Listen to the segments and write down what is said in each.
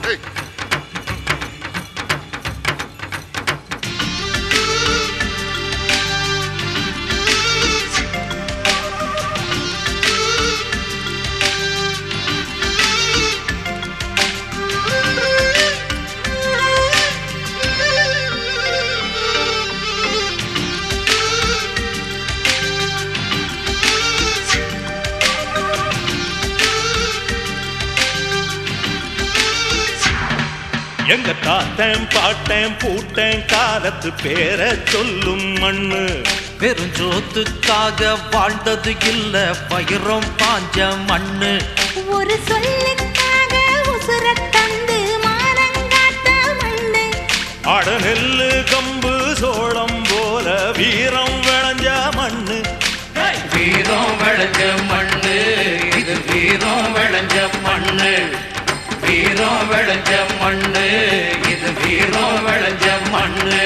எங்க தாத்தன் பாட்டன் பூட்டன் காலத்து பேர சொல்லும் மண்ணு பெருஞ்சோத்துக்காக வாழ்ந்தது இல்ல பயிரும் பாஞ்ச மண்ணு ஒரு சொல்லுக்காக உசுர தந்து மானங்காத்த மண்ணு அட நெல்லு கம்பு சோளம் போல வீரம் விளைஞ்ச மண்ணு வீரம் விளைஞ்ச மண்ணு இது வீரம் விளைஞ்ச மண்ணு வீரம் விளைஞ்ச மண்ணு இது வீரம் விளைஞ்ச மண்ணு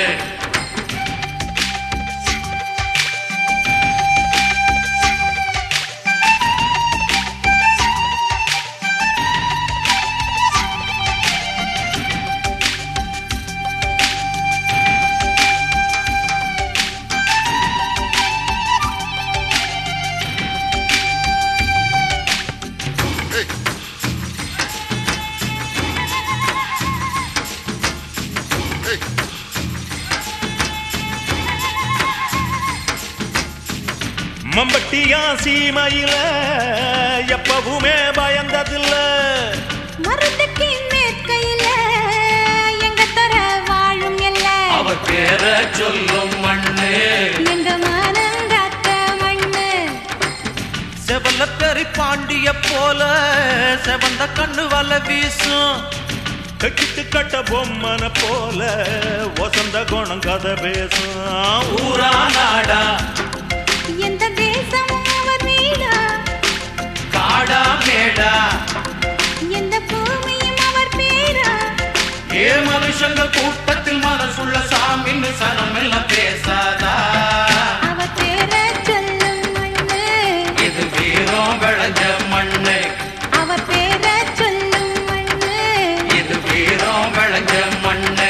மம்பட்டியா சீமையில எப்பவுமே பயந்ததில்ல மருந்துக்கு மேற்கையில எங்க தர வாழும் எல்ல அவர் பேர சொல்லும் மண்ணு எங்க மானங்காத்த மண்ணு செவல்ல பெரி பாண்டிய போல செவந்த கண்ணு வல வீசும் கட்டிட்டு கட்ட பொம்மன போல வசந்த குணம் கதை பேசும் ஊரா நாடா எந்த தேசமும் அவர் வீடா காடா மேடா எந்த பூமியும் அவர் பேரா ஏ மனுஷங்க கூட்டத்தில் மனசுள்ள சாமின்னு சனமெல்லாம் பேசாதா அவர் பேர சொல்லும் மண்ணு இது வீரம் விளைஞ்ச மண்ணு அவர் பேர சொல்லும் மண்ணு இது வீரம் விளைஞ்ச மண்ணு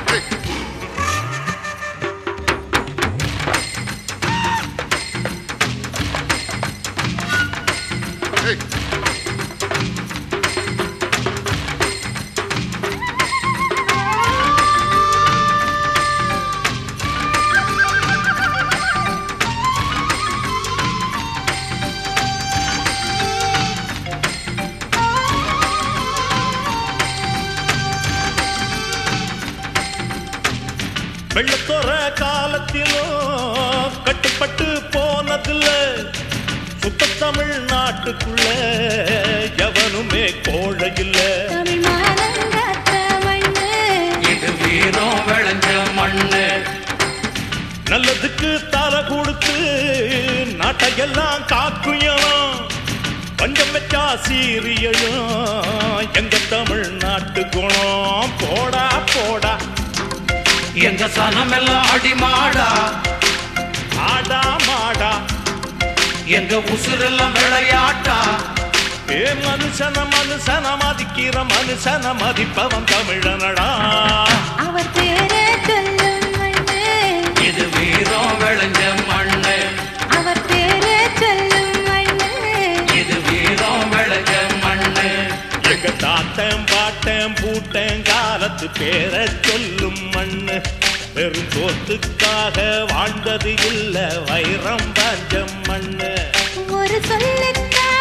வெள்ளத்தொர காலத்திலும் கட்டுப்பட்டு போனதில்ல சுத்த தமிழ் நாட்டுக்குள்ள எவனுமே கோழை இல்ல தமிழ் மானங்காத்த மண்ணு இது வீரம் விளைஞ்ச மண்ணு நல்லதுக்கு தலை கொடுத்து நாட்டையெல்லாம் காக்கும் இனம். பஞ்சம் வச்சா சீரியலும் எங்க தமிழ் நாட்டு குணம் போடா போடா எங்க சனமெல்லாம் அடிமாடா ஆடா மாடா எங்க உசுரெல்லாம் விளையாட்டா ஏ மனுஷன மனுஷன மதிக்கிற மனுஷன மதிப்பவன் தமிழனடா அவர் பேர சொல்லும் மண்ணு இது வீரம் விளைஞ்ச மண்ணு அவர் பேர சொல்லும் மண்ணு இது வீரம் விளைஞ்ச மண்ணு எங்க தாத்தன் பாட்டன் பூட்டன் காலத்து பேர சொல்லும் மண்ணு பெரும் தோத்துக்காக வாழ்ந்தது இல்ல வைரம் பாஞ்சம் மண்ணு ஒரு சொல்லுக்காக